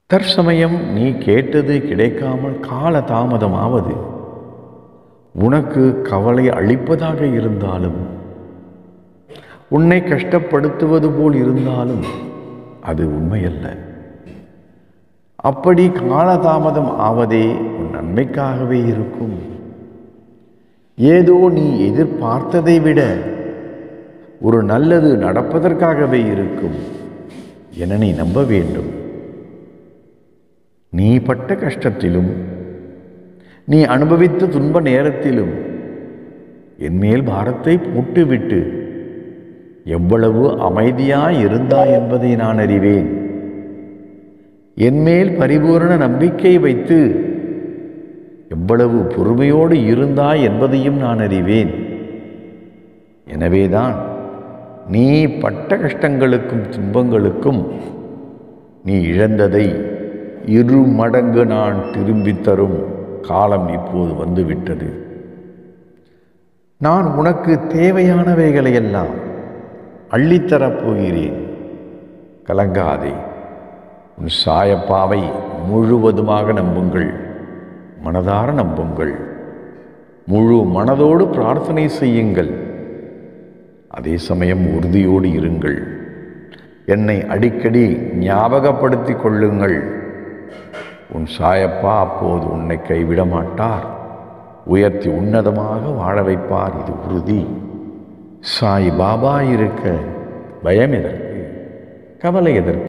தற்சமயம் நீ கேட்டது கிடைக்காமல் கால தாமதமாவது உனக்கு கவலை அளிப்பதாக இருந்தாலும் உன்னை கஷ்டப்படுத்துவது போல் இருந்தாலும் அது உண்மையல்ல அப்படி காலதாமதம் ஆவதே உன் நன்மைக்காகவே இருக்கும் ஏதோ நீ எதிர்பார்த்ததை விட ஒரு நல்லது நடப்பதற்காகவே இருக்கும் என நீ நம்ப வேண்டும் நீ பட்ட கஷ்டத்திலும் நீ அனுபவித்த துன்ப நேரத்திலும் என்மேல் பாரத்தை போட்டுவிட்டு எவ்வளவு அமைதியாய் இருந்தாய் என்பதை நான் அறிவேன் என்மேல் பரிபூரண நம்பிக்கை வைத்து எவ்வளவு பொறுமையோடு இருந்தாய் என்பதையும் நான் அறிவேன் எனவேதான் நீ பட்ட கஷ்டங்களுக்கும் துன்பங்களுக்கும் நீ இழந்ததை இரு மடங்கு நான் திரும்பித் தரும் காலம் இப்போது வந்துவிட்டது நான் உனக்கு தேவையானவைகளையெல்லாம் அள்ளித்தரப் போகிறேன் கலங்காதே உன் சாயப்பாவை முழுவதுமாக நம்புங்கள் மனதார நம்புங்கள் முழு மனதோடு பிரார்த்தனை செய்யுங்கள் அதே சமயம் உறுதியோடு இருங்கள் என்னை அடிக்கடி ஞாபகப்படுத்திக் கொள்ளுங்கள் உன் சாயப்பா அப்போது உன்னை கைவிட மாட்டார் உயர்த்தி உன்னதமாக வாழ வைப்பார் இது உறுதி சாய் பாபா இருக்க பயம் எதற்கு கவலை எதற்கு